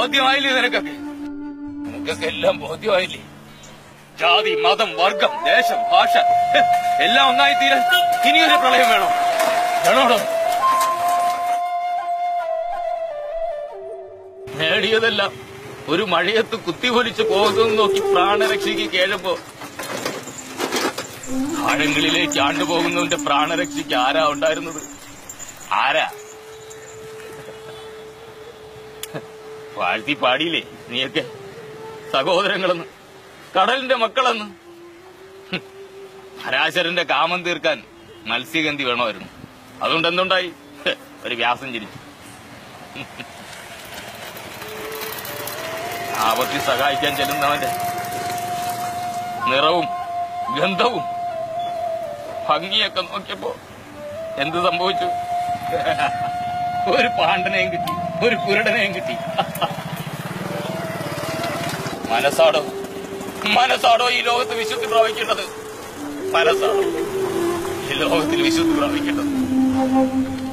ബോധ്യമായില്ലേ നിനക്കൊക്കെ നിനക്കൊക്കെ എല്ലാം ബോധ്യമായില്ലേ ജാതി മതം വർഗം ദേശം ഭാഷ ഹെ, എല്ലാം ഒന്നായി തീരാൻ ഇനിയൊരു പ്രളയം വേണോ വേണോടോ നേടിയതെല്ലാം ഒരു മഴയത്ത് കുത്തിപൊലിച്ച് പോകുന്നു നോക്കി പ്രാണരക്ഷയ്ക്ക് കേഴുമ്പോ ആഴങ്ങളിലേക്ക് ആണ്ടുപോകുന്നവന്റെ പ്രാണരക്ഷയ്ക്ക് ആരാ ഉണ്ടായിരുന്നത് ആരാ വാഴ്ത്തി പാടിയില്ലേ നീയൊക്കെ സഹോദരങ്ങളെന്ന് കടലിന്റെ മക്കളെന്ന് ഹും. പരാശരന്റെ കാമം തീർക്കാൻ മത്സ്യഗന്ധി വേണമായിരുന്നു അതുകൊണ്ട് എന്തുണ്ടായി ഹ്, ഒരു വ്യാസം ചിരിച്ചു ആപത്തിൽ സഹായിക്കാൻ ചെല്ലുന്നവന്റെ നിറവും ഗന്ധവും ഭംഗിയൊക്കെ നോക്കിയപ്പോ എന്ത് സംഭവിച്ചു ഒരു പാണ്ടനെയും കിട്ടി ഒരു കുരുടനെയും കിട്ടി മനസ്സാടോ മനസ്സാടോ ഈ ലോകത്ത് വിശുദ്ധി പ്രാപിക്കേണ്ടത് മനസ്സാടോ ഈ ലോകത്തിൽ വിശുദ്ധി പ്രാപിക്കേണ്ടത്